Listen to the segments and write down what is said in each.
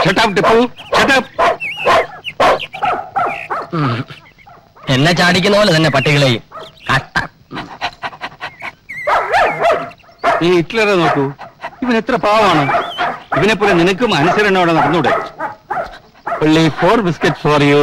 Shut up, Tipu. Shut up. ഉം. എന്നെ ചാടിക്കുന്ന പോലെ തന്നെ പട്ടികളെയും കട്ട ഈ ഹിറ്റ്ലറെ നോക്കൂ ഇവൻ എത്ര പാവമാണ് ഇവനെ പോലെ നിനക്കും അനുസരണയോടെ നടന്നൂടെ only for biscuit for you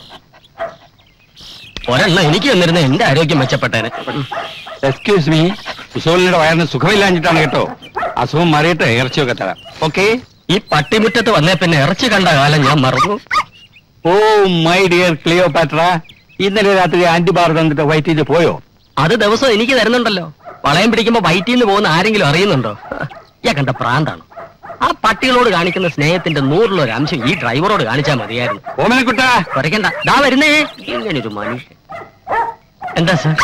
ഒരെണ്ണം എനിക്ക് വന്നിരുന്ന എന്റെ ആരോഗ്യം മെച്ചപ്പെട്ടേനെ എക്സ്ക്യൂസ് മീ മുസോളിനിയുടെ വയറിന് സുഖമില്ലാഞ്ഞിട്ടാണ് കേട്ടോ അസുഖം മാറിയിട്ട് ഇറച്ചിയൊക്കെ തരാം ഓക്കെ ഈ പട്ടിമുറ്റത്ത് വന്നേ പിന്നെ ഇറച്ചി കണ്ട കാലം ഞാൻ മറന്നു ഓ മൈ ഡിയർ ക്ലിയോ പാട്ര ഇന്നലെ രാത്രി ആന്റിബാർ തന്നിട്ട് വൈറ്റ് ചെയ്ത് പോയോ അത് ദിവസം എനിക്ക് തരുന്നുണ്ടല്ലോ വളയം പിടിക്കുമ്പോ വയറ്റിൽ നിന്ന് പോകുന്ന ആരെങ്കിലും അറിയുന്നുണ്ടോ ഞാൻ കണ്ട പ്രാന്താണ് ആ പട്ടികളോട് കാണിക്കുന്ന സ്നേഹത്തിന്റെ നൂറിലൊരു അംശം ഈ ഡ്രൈവറോട് കാണിച്ചാൽ മതിയായിരുന്നു ഓമനക്കുട്ട കുറയ്ക്കണ്ട ദാ വരുന്നേ ഇങ്ങനൊരു മനുഷ്യൻ എന്താ സാർ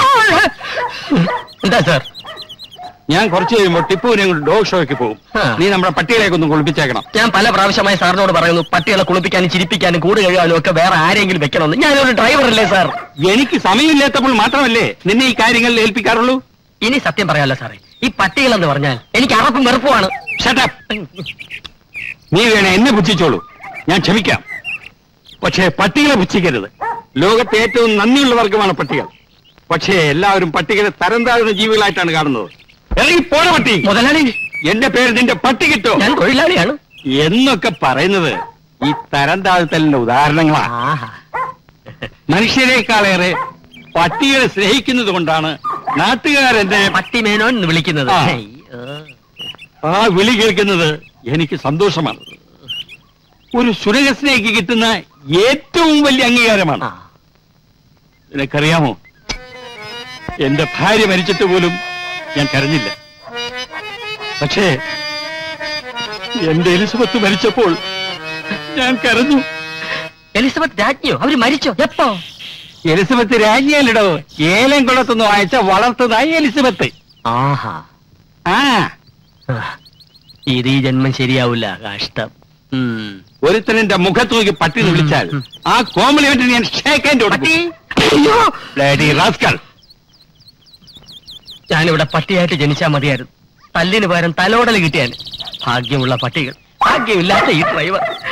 എന്താ സാർ ഞാൻ കുറച്ച് കഴിയുമ്പോൾ ടിപ്പുവിനെ ഡോഗ് ഷോയ്ക്ക് പോകും ആ. നീ നമ്മുടെ പട്ടികളെയൊക്കെ ഒന്ന് കുളിപ്പിച്ചേക്കണം ഞാൻ പല പ്രാവശ്യമായി സാറിനോട് പറയുന്നു പട്ടികളെ കുളിപ്പിക്കാനും ചിരിപ്പിക്കാനും കൂട് കഴുകാനും ഒക്കെ വേറെ ആരെങ്കിലും വെക്കണമെന്ന് ഞാനൊരു ഡ്രൈവറല്ലേ സാർ എനിക്ക് സമയമില്ലാത്തപ്പോൾ മാത്രമല്ലേ നിന്നെ ഈ കാര്യങ്ങളിൽ ഏൽപ്പിക്കാറുള്ളൂ ഇനി സത്യം പറയാമല്ലോ സാറേ ഈ പട്ടികളെന്ന് പറഞ്ഞാൽ എനിക്ക് അറപ്പും വെറുപ്പുമാണ് Shut up. നീ വേണേ എന്നെ പുച്ഛിച്ചോളൂ ഞാൻ ക്ഷമിക്കാം പക്ഷേ പട്ടികളെ പുച്ഛിക്കരുത് ലോകത്തെ ഏറ്റവും നന്ദിയുള്ള വർഗമാണ് പട്ടികൾ പക്ഷേ എല്ലാവരും പട്ടികളെ തരം താഴ്ന്ന ജീവികളായിട്ടാണ് കാണുന്നത് ഇറങ്ങി പോണ പട്ടി മുതലാളി എന്റെ പേര് നിന്റെ പട്ടി കിട്ടോ ഞാൻ തൊഴിലാളിയാണ് എന്നൊക്കെ പറയുന്നത് ഈ തരം താഴ്ത്തലിന്റെ ഉദാഹരണങ്ങളാ ആഹാ മനുഷ്യരെക്കാളേറെ പട്ടികളെ സ്നേഹിക്കുന്നത് കൊണ്ടാണ് നാട്ടുകാരെന്നെ പട്ടി മേനോൻ എന്ന് വിളിക്കുന്നത് ആ. അയ്യോ. ആ വിളി കേൾക്കുന്നത് എനിക്ക് സന്തോഷമാണ് ഒരു സുരകസ്നേഹിക്ക് കിട്ടുന്ന ഏറ്റവും വലിയ അംഗീകാരമാണ് ആ. നിനക്കറിയാമോ എന്റെ ഭാര്യ മരിച്ചിട്ട് പോലും ഞാൻ കരഞ്ഞില്ല പക്ഷേ എന്റെ എലിസബത്ത് മരിച്ചപ്പോൾ ഞാൻ കരഞ്ഞു എലിസബത്ത് രാജ്ഞിയോ അവര് മരിച്ചോ എപ്പോ എലിസബത്ത് രാജ്ഞിയല്ലടോ ഏലം കുളത്തുനിന്ന് വായിച്ച വളർത്തതായി എലിസബത്ത് ആഹാ ആ ആ. ഇത് ഈ ജന്മം ശരിയാവില്ല കഷ്ടം ഉം. ഒരുത്തൻ എന്റെ മുഖത്ത് നോക്കി പട്ടി എന്ന് വിളിച്ചാൽ ആ കോംപ്ലിമെന്റ് ഞാൻ ഷേക്കാൻ്റെ പട്ടി റാസ്കൽ ഞാനിവിടെ പട്ടിയായിട്ട് ജനിച്ചാൽ മതിയായിരുന്നു തല്ലിന് പകരം തലോടൽ കിട്ടിയാൽ ഭാഗ്യമുള്ള പട്ടികൾ ഭാഗ്യമില്ലാത്ത ഈ ഡ്രൈവർ